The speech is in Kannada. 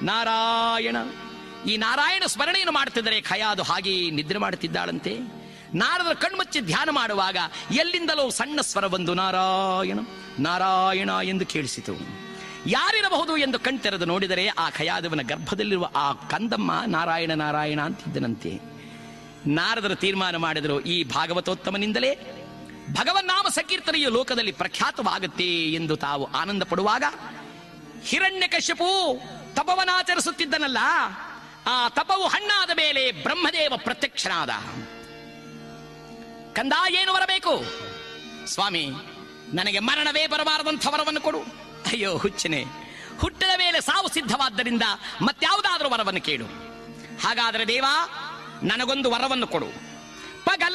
ನಾರಾಯಣ ಈ ನಾರಾಯಣ ಸ್ಮರಣೆಯನ್ನು ಮಾಡುತ್ತಿದ್ದರೆ ಖಯಾದು ಹಾಗೆ ನಿದ್ರೆ ಮಾಡುತ್ತಿದ್ದಾಳಂತೆ ನಾರದರ ಕಣ್ಮುಚ್ಚಿ ಧ್ಯಾನ ಮಾಡುವಾಗ ಎಲ್ಲಿಂದಲೋ ಸಣ್ಣ ಸ್ವರ ಬಂದು ನಾರಾಯಣ ನಾರಾಯಣ ಎಂದು ಕೇಳಿಸಿತು ಯಾರಿರಬಹುದು ಎಂದು ಕಣ್ತೆರೆದು ನೋಡಿದರೆ ಆ ಖಯಾದವನ ಗರ್ಭದಲ್ಲಿರುವ ಆ ಕಂದಮ್ಮ ನಾರಾಯಣ ನಾರಾಯಣ ಅಂತಿದ್ದನಂತೆ ನಾರದರು ತೀರ್ಮಾನ ಮಾಡಿದರು ಈ ಭಾಗವತೋತ್ತಮನಿಂದಲೇ ಭಗವನ್ನಾಮ ಸಂಕೀರ್ತನೆಯು ಲೋಕದಲ್ಲಿ ಪ್ರಖ್ಯಾತವಾಗುತ್ತೆ ಎಂದು ತಾವು ಆನಂದ ಪಡುವಾಗ ಹಿರಣ್ಯಕಶ್ಯಪು ತಪವನಾಚರಿಸುತ್ತಿದ್ದನಲ್ಲ ಆ ತಪವು ಹಣ್ಣಾದ ಮೇಲೆ ಬ್ರಹ್ಮದೇವ ಪ್ರತ್ಯಕ್ಷನಾದ ಕಂದ ಏನು ಬರಬೇಕು ಸ್ವಾಮಿ ನನಗೆ ಮರಣವೇ ಬರಬಾರದಂಥ ವರವನ್ನು ಕೊಡು ಅಯ್ಯೋ ಹುಚ್ಚನೆ ಹುಟ್ಟಿದ ಮೇಲೆ ಸಾವು ಸಿದ್ಧವಾದ್ದರಿಂದ ಮತ್ಯಾವುದಾದ್ರೂ ವರವನ್ನು ಕೇಳು ಹಾಗಾದರೆ ದೇವ ನನಗೊಂದು ವರವನ್ನು ಕೊಡು ಪಗಲ